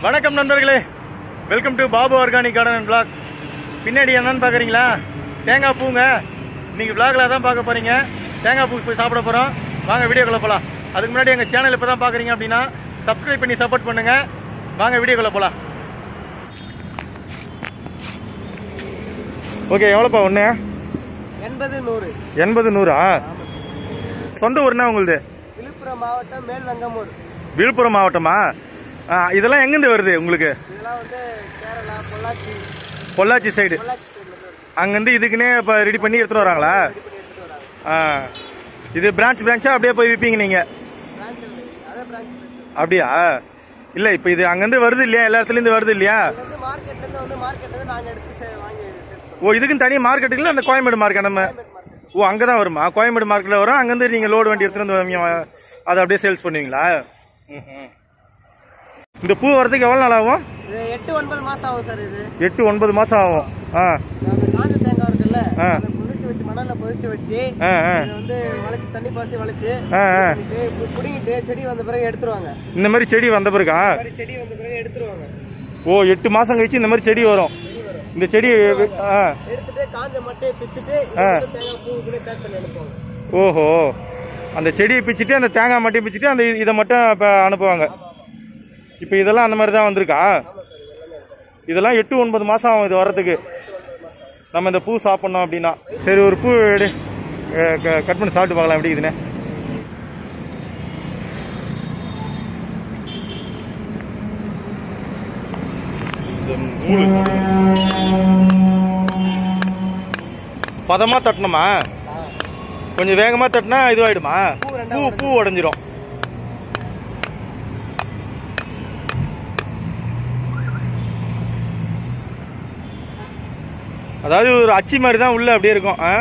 வணக்கம் நண்பர்களே welcome to Babu organic garden and blog பின்னாடி என்னன்னு பார்க்குறீங்களா தேங்காய் பூங்க இன்னைக்கு பிளாக்ல தான் பார்க்க போறீங்க தேங்காய் பூ போய் சாப்பிட போகிறோம் வாங்க வீடியோக்குள்ள போகலாம் அதுக்கு முன்னாடி எங்கள் சேனல் இப்போ தான் பார்க்குறீங்க அப்படின்னா சப்ஸ்கிரைப் பண்ணி சப்போர்ட் பண்ணுங்க வாங்க வீடியோக்குள்ள போகலாம் ஓகே எவ்வளோப்பா ஒன்று எண்பது நூறு எண்பது நூறா சொந்த ஊர்னா உங்களுது விழுப்புரம் மாவட்டம் மேல்வங்கமூர் விழுப்புரம் மாவட்டமா ஆ, இதெல்லாம் எங்கேருந்து வருது உங்களுக்கு இதெல்லாம் வந்து கேரளா பொள்ளாச்சி பொள்ளாச்சி சைடு பொள்ளாச்சி சைடில் இருந்து அங்கேருந்து இதுக்குன்னே இப்போ ரெடி பண்ணி எடுத்துட்டு வராங்களா ரெடி பண்ணி எடுத்துட்டு வராங்க ஆ இது பிரான்ச் பிரான்ச்சா அப்படியே போய் விற்பீங்க நீங்கள் பிரான்ச்சில் அதே பிரான்ச் அப்படியா இல்லை இப்போ இது அங்கேருந்து வருது இல்லையா எல்லா இடத்துலேருந்து வருது இல்லையா இது வந்து மார்க்கெட்லேருந்து வந்து மார்க்கெட்லேருந்து நாங்கள் எடுத்து சே- வாங்கி சேல்ஸ் பண்ணுவோம் ஓ இதுக்குன்னு தனி மார்க்கெட்டுக்குள்ள அந்த கோயம்பேடு மார்க்கெட் நம்ம மார்க்கெட் ஓ அங்கே தான் வருமா கோயம்பேடு மார்க்கெட்டில் வரும் அங்கேருந்து நீங்கள் லோடு வண்டி எடுத்துகிட்டு வந்து வாங்கி- அதை அப்படியே சேல்ஸ் பண்ணுவீங்களா ம்ஹும். இந்த பூ வரதுக்கு எவ்வளோ நாள் ஆகும் இது எட்டு ஒன்பது மாதம் ஆகும் சார் இது எட்டு ஒன்பது மாதம் ஆகும் ஆ அந்த காஞ்ச தேங்காய் இருக்குல்ல ஆ. அதை புதிச்சு வச்சு மணலில் புதிச்சு வச்சு ஆ ஆ இதை வந்து வளைச்சு தண்ணி பாசி வளைச்சு ஆ ஆ பண்ணிட்டு, பு- புடிங்கிட்டு செடி வந்த பிறகு எடுத்துருவாங்க இந்த மாதிரி செடி வந்த பிறகா இந்த மாதிரி செடி வந்த பிறகு எடுத்துருவாங்க ஓ எட்டு மாசம் கழிச்சு இந்த மாதிரி செடி வரும் இந்த செடி ஆ எடுத்துட்டு காஞ்ச மட்டையை பிச்சுட்டு இதை வந்து தேங்காய் பூவுக்குள்ளே பேக் பண்ணி அனுப்புவாங்க ஓஹோ அந்த செடியை பிச்சுட்டு அந்த தேங்காய் மட்டும் பிச்சுட்டு அந்த இதை மட்டும் இப்போ அனுப்புவாங்க இப்போ இதெல்லாம் அந்த மாதிரி தான் வந்திருக்கா ஆமாம் சார் இது எல்லாமே இருக்கும் இதெல்லாம் எட்டு ஒன்பது மாசம் ஆகும் இது வர்றதுக்கு நம்ம இந்த பூ சாப்பிட்ணோம் அப்படின்னா சரி ஒரு பூ எடு அஹ் க- கட் பண்ணி சாப்பிட்டு பார்க்கலாம் எப்படி இதுன்னு பதமா தட்டணுமா கொஞ்சம் வேகமா தட்டினா இதுவாயிடுமா பூ ரெண்டா பூ பூ உடஞ்சிரும் அதாவது ஒரு அச்சி மாதிரி தான் உள்ள அப்படியே இருக்கும் ஆ?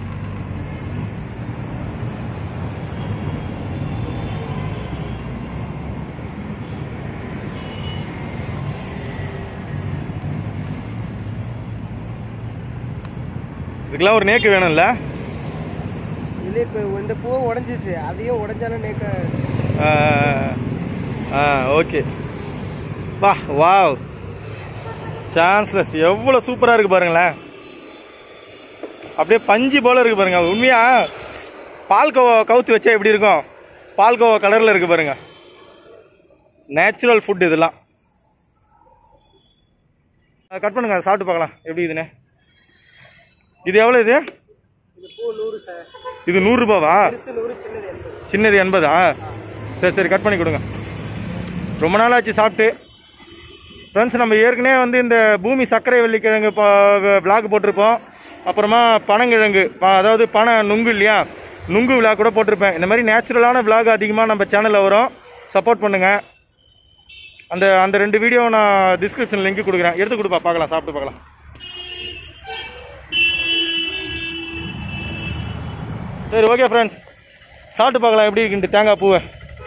இதுக்கெல்லாம் ஒரு நேக்கு வேணும்ல இதுல இப்போ இந்த பூ உடஞ்சிச்சு அதையும் உடஞ்சாலும் நேக்க ஆ, ஆ ஓகே வா வாவ் சான்ஸ்லெஸ் எவ்வளோ சூப்பராக இருக்கு பாருங்களேன் அப்படியே பஞ்சு போல இருக்கு பாருங்க உண்மையா பால்கோவா கவுத்து வச்சா எப்படி இருக்கும் பால்கோவா கலரில் இருக்கு பாருங்க நேச்சுரல் ஃபுட் இதெல்லாம் கட் பண்ணுங்க சாப்பிட்டு பார்க்கலாம் எப்படி இதுன்னு இது எவ்வளோ இது இது பூ நூறு சார் இது நூறுரூபாவா பெருசு நூறு சின்னது எண்பது சின்னது எண்பதா சரி சரி கட் பண்ணி கொடுங்க ரொம்ப நாள் ஆச்சு சாப்பிட்டு ஃப்ரெண்ட்ஸ் நம்ம ஏற்கனவே வந்து இந்த பூமி சர்க்கரை வெள்ளிக்கிழங்கு விளாக் போட்டிருப்போம் அப்புறமா பனங்கிழங்கு ப- அதாவது பனை நுங்கு இல்லையா நுங்கு விழா கூட போட்டிருப்பேன் இந்த மாதிரி நேச்சுரலான விளாக் அதிகமாக நம்ம சேனலில் வரும் சப்போர்ட் பண்ணுங்க அந்த அந்த ரெண்டு வீடியோ நான் டிஸ்கிரிப்ஷன் லிங்க் கொடுக்குறேன் எடுத்து கொடுப்பா பார்க்கலாம் சாப்பிட்டு பார்க்கலாம் சரி ஓகே ஃப்ரெண்ட்ஸ் சாப்பிட்டு பார்க்கலாம் எப்படி இருக்குன்ட்டு தேங்காய் பூவை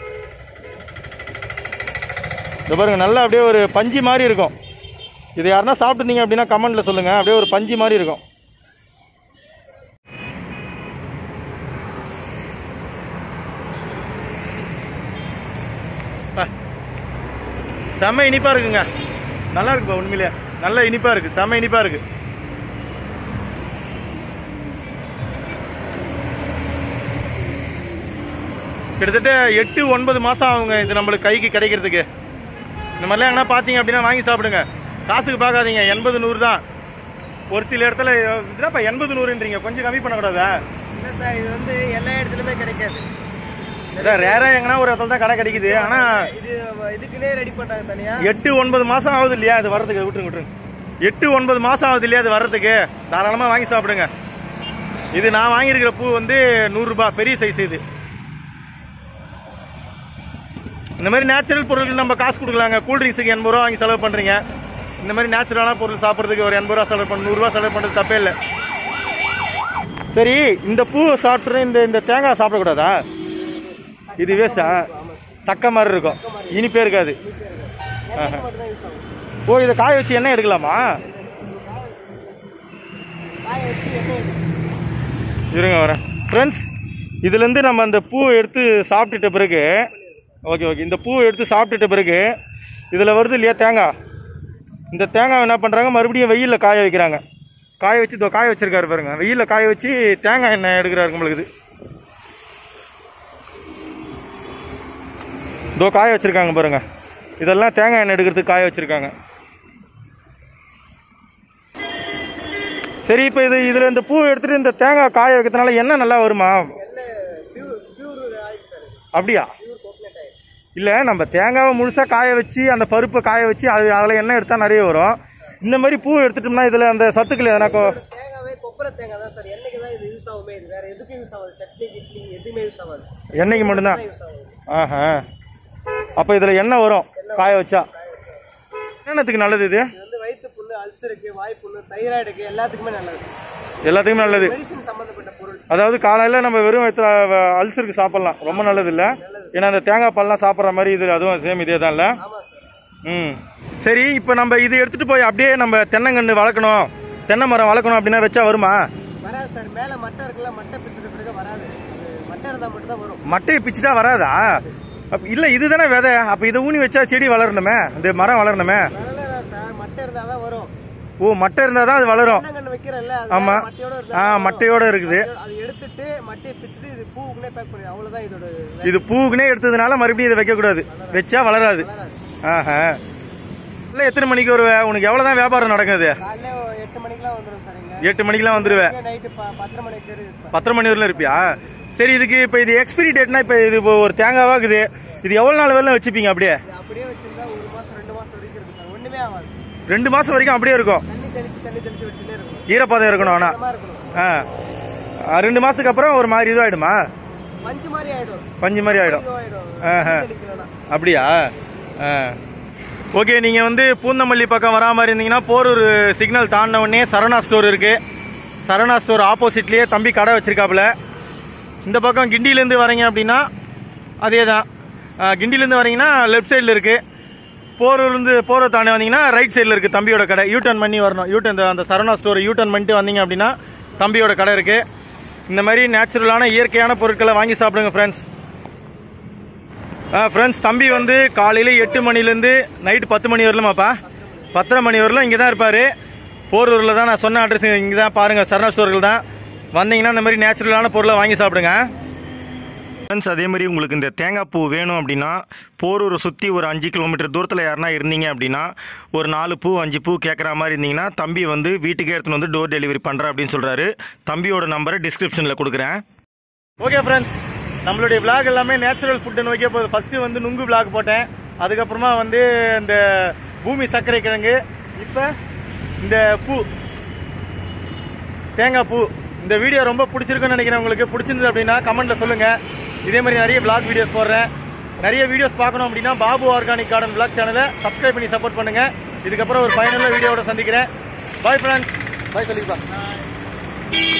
இந்த பாருங்க நல்லா அப்படியே ஒரு பஞ்சு மாதிரி இருக்கும் இது யாருன்னா சாப்பிட்டுருந்தீங்க அப்படின்னா கமெண்ட்ல சொல்லுங்க அப்படியே ஒரு பஞ்சு மாதிரி இருக்கும் பா. செம்ம இனிப்பா இருக்குங்க நல்லா இருக்குப்பா உண்மையிலே நல்ல இனிப்பா இருக்கு செம்ம இனிப்பா இருக்கு கிட்டத்தட்ட எட்டு ஒன்பது மாசம் ஆகுங்க இது நம்மளுக்கு கைக்கு கிடைக்கிறதுக்கு இந்த மாதிரிலாம் எங்கன்னா பார்த்தீங்க அப்படின்னா வாங்கி சாப்பிடுங்க காசுக்கு பார்க்காதீங்க எண்பது நூறு தான் ஒரு சில இடத்துல இதுதான்ப்பா எண்பது நூறுன்றீங்க கொஞ்சம் கம்மி பண்ணக்கூடாதா இல்லை சார் இது வந்து எல்லா இடத்துலையுமே கிடைக்காது ரேராக எங்கன்னா ஒரு இடத்துல தான் கடை கிடைக்குது ஆனால் இது இதுக்குன்னே ரெடி பண்றாங்க தனியா எட்டு ஒன்பது மாசம் ஆகுது இல்லையா அது வர்றதுக்கு விட்டுருங்க விட்டுருங்க எட்டு ஒன்பது மாசம் ஆகுது இல்லையா அது வர்றதுக்கு தாராளமாக வாங்கி சாப்பிடுங்க இது நான் வாங்கியிருக்கிற பூ வந்து நூறுரூபா பெரிய சைஸ் இது இந்த மாதிரி நேச்சுரல் பொருளுக்கு நம்ம காசு கொடுக்கலாங்க கூல்ட்ரிங்ஸுக்கு எண்பது ரூபா வாங்கி செலவு பண்ணுறீங்க இந்த மாதிரி நேச்சுரலான பொருள் சாப்பிட்றதுக்கு ஒரு எண்பது ரூபா செலவு பண்ண நூறுரூவா செலவு பண்ணுறது தப்பே இல்லை சரி இந்த பூ சாப்பிட்ற இந்த இந்த தேங்காய் சாப்பிடக்கூடாதா இது வேஸ்டா சக்கை மாதிரி இருக்கும் இனிப்பே இருக்காது எண்ணெய்க்கு மட்டும் தான் யூஸ் ஆகும் ஓ இதை காய வச்சு எண்ணெய் எடுக்கலாமா காய வச்சு எண்ணெய் எடுத்து இருங்க வரேன் ஃப்ரெண்ட்ஸ் இதுலேருந்து நம்ம அந்த பூவை எடுத்து சாப்பிட்டுட்ட பிறகு ஓகே ஓகே இந்த பூவை எடுத்து சாப்பிட்டுட்ட பிறகு இதில் வருது இல்லையா தேங்காய் இந்த தேங்காய் என்ன பண்ணுறாங்க மறுபடியும் வெயிலில் காய வைக்கிறாங்க காய வச்சு இதோ காய வச்சிருக்காரு பாருங்க வெயிலில் காய வச்சு தேங்காய் எண்ணெய் எடுக்கிறாரு நம்மளுக்கு இது இதோ காய வச்சிருக்காங்க பாருங்க இதெல்லாம் தேங்காய் எண்ணெய் எடுக்கிறதுக்கு காய வச்சிருக்காங்க சரி இப்போ இது இதில் இந்த பூ எடுத்துட்டு இந்த தேங்காய் காய வைக்கிறதுனால எண்ணெய் நல்லா வருமா எண்ணெய் பியூர் பியூர் ஆயில் சார் அப்படியா பியூர் கோகனட் ஆயில் இல்லை நம்ம தேங்காவை முழுசாக காய வச்சு அந்த பருப்பை காய வச்சு அது அதில் எண்ணெய் எடுத்தால் நிறைய வரும் இந்த மாதிரி பூ எடுத்துட்டோம்னா இதில் அந்த சத்துக்கள் எதனா கொ- தேங்காவே கொப்பரை தேங்காய் தான் சார் எண்ணெய்க்கு தான் இது யூஸ் ஆகுமே இது வேற எதுக்கும் யூஸ் ஆகாது சட்னி கிட்னி எதுவுமே யூஸ் ஆகாது எண்ணெய்க்கு மட்டும்தான் யூஸ் ஆகுது ஆஹா அப்போ இதில் எண்ணெய் வரும் காய வச்சா என்னத்துக்கு நல்லது இது இது வந்து வயிற்று புண்ணு அல்சருக்கு வாய் புண்ணு தைராய்டுக்கு எல்லாத்துக்குமே நல்லது எல்லாத்துக்குமே நல்லது மெடிசின் சம்மந்தப்பட்ட பொருள் அதாவது காலையில் நம்ம வெறும் வயிற்றுல அல்சருக்கு சாப்பிட்லாம் ரொம்ப நல்லது இல்லை ஏன்னா அந்த தேங்காய் பால்லாம் சாப்பிட்ற மாதிரி இது அதுவும் சேம் இதே தான் இல்லை ஆமா சார் ம் சரி இப்போ நம்ம இது எடுத்துகிட்டு போய் அப்படியே நம்ம தென்னங்கன்று வளர்க்கணும் தென்னை மரம் வளர்க்கணும் அப்படின்னா வச்சா வருமா வராது சார் மேல மட்டை இருக்குல்ல மட்டை பிச்சுட்டு பிறகு வராது அது மட்டை இருந்தா மட்டும் தான் வரும் மட்டையை பிச்சுட்டா வராதா அப்ப இல்ல இதுதானே விதை அப்ப இதை ஊனி வச்சா செடி வளரணுமே இந்த மரம் வளரணுமே வரல சார் மட்டை இருந்தா தான் வரும் ஓ மட்டை இருந்தா தான் அது வளரும் தென்னங்கன்று வைக்கிறல்ல அது ஆமா. மட்டையோட இருந்தா ஆ தான் வரும். மட்டையோட இருக்குது அது எடுத்துட்டு மட்டையை பிச்சுட்டு இது பூவுக்குனே பேக் பண்ணி அவ்வளவுதான் இதோட இது பூக்குனே எடுத்ததுனால மறுபடியும் இதை வைக்க கூடாது வச்சா வளராது வளராது ஆஹா இல்லை எத்தனை மணிக்கு வருவ உனக்கு எவ்வளவுதான் வியாபாரம் நடக்குது காலையில எட்டு மணிக்கெல்லாம் வந்துடும் சார் இங்க எட்டு மணிக்கெல்லாம் வந்துருவேன் நைட்டு பத்தரை மணிக்கு இருப்பேன் பத்தரை மணி வரலாம் இருப்பியா சரி இதுக்கு இப்போ இது எக்ஸ்பிரி டேட்னா இப்போ இது இப்போ ஒரு தேங்காவா இருக்குது இது எவ்வளவு நாள் வரலாம் வச்சுப்பீங்க அப்படியே இது அப்படியே வச்சிருந்தா ஒரு மாசம் ரெண்டு மாசம் வரைக்கும் இருக்கு சார் ஒண்ணுமே ஆகாது ரெண்டு மாசம் வரைக்கும் அப்படியே இருக்கும் தண்ணி தெளிச்சு தண்ணி தெளிச்சு வச்சுட்டே இருக்கும் ஈரப்பதம் இருக்கணும் ஆனா சுத்தமா இருக்கணும் ஆ ஆ, ரெண்டு மாசத்துக்கு அப்புறம் ஒரு மாதிரி இதுவாயிடுமா மஞ்சு மாதிரி ஆயிடும் பஞ்சு மாதிரி ஆயிடும் இதுவாயிடும் ஆஹா. தண்ணி தெளிக்கலனா அப்படியா ஆ ஓகே நீங்கள் வந்து பூந்தமல்லி பக்கம் வரா மாதிரி இருந்தீங்கன்னா போரூர் சிக்னல் தாண்டின உடனே சரணா ஸ்டோர் இருக்குது சரணா ஸ்டோர் ஆப்போசிட்லேயே தம்பி கடை வச்சிருக்காப்புல இந்த பக்கம் கிண்டியிலேருந்து வரீங்க அப்படின்னா அதே தான் ஆ, கிண்டியிலேருந்து வரீங்கன்னா லெஃப்ட் சைடில் இருக்குது போரூர்லேருந்து போரூர் தாண்டி வந்தீங்கன்னா ரைட் சைடில் இருக்குது தம்பியோட கடை யூ டர்ன் பண்ணி வரணும் யூ டர்ன் அந்த சரணா ஸ்டோர் யூ டர்ன் பண்ணிட்டு வந்தீங்க அப்படின்னா தம்பியோட கடை இருக்குது இந்த மாதிரி நேச்சுரலான இயற்கையான பொருட்களை வாங்கி சாப்பிடுங்க ஃப்ரெண்ட்ஸ் ஃப்ரெண்ட்ஸ் தம்பி வந்து காலையில் எட்டு மணிலேருந்து நைட்டு பத்து மணி வரலுமாப்பா பத்தரை மணி வரலும் இங்கே தான் இருப்பார் போரூரில் தான் நான் சொன்ன அட்ரஸ் இங்கே தான் பாருங்கள் சரணா ஸ்டோர்கள் தான் வந்தீங்கன்னா இந்த மாதிரி நேச்சுரலான பொருளை வாங்கி சாப்பிடுங்க ஃப்ரெண்ட்ஸ் அதே மாதிரி உங்களுக்கு இந்த தேங்காய் பூ வேணும் அப்படின்னா போரூரை சுற்றி ஒரு அஞ்சு கிலோமீட்டர் தூரத்தில் யாருனா இருந்தீங்க அப்படின்னா ஒரு நாலு பூ அஞ்சு பூ கேட்குற மாதிரி இருந்தீங்கன்னா தம்பி வந்து வீட்டுக்கே எடுத்துன்னு வந்து டோர் டெலிவரி பண்ணுறேன் அப்படின்னு சொல்கிறாரு தம்பியோட நம்பரை டிஸ்கிரிப்ஷனில் கொடுக்குறேன் ஓகே ஃப்ரெண்ட்ஸ் நம்மளுடைய vlog எல்லாமே நேச்சுரல் ஃபுட்டு நோக்கிய போகுது ஃபர்ஸ்ட் வந்து நுங்கு vlog போட்டேன் அதுக்கப்புறமா வந்து இந்த பூமி சர்க்கரை கிழங்கு இப்போ இந்த பூ தேங்காய் பூ இந்த வீடியோ ரொம்ப பிடிச்சிருக்குன்னு நினைக்கிறேன் உங்களுக்கு பிடிச்சிருந்தது அப்படின்னா கமெண்ட்ல சொல்லுங்க இதே மாதிரி நிறைய vlog வீடியோஸ் போடுறேன் நிறைய வீடியோஸ் பார்க்கணும் அப்படின்னா பாபு ஆர்கானிக் கார்டன் vlog சேனலை சப்ஸ்கிரைப் பண்ணி சப்போர்ட் பண்ணுங்க இதுக்கப்புறம் ஒரு ஃபைனலாக வீடியோவோட சந்திக்கிறேன் பாய் ஃப்ரெண்ட்ஸ் பாய் சொல்லிப்பா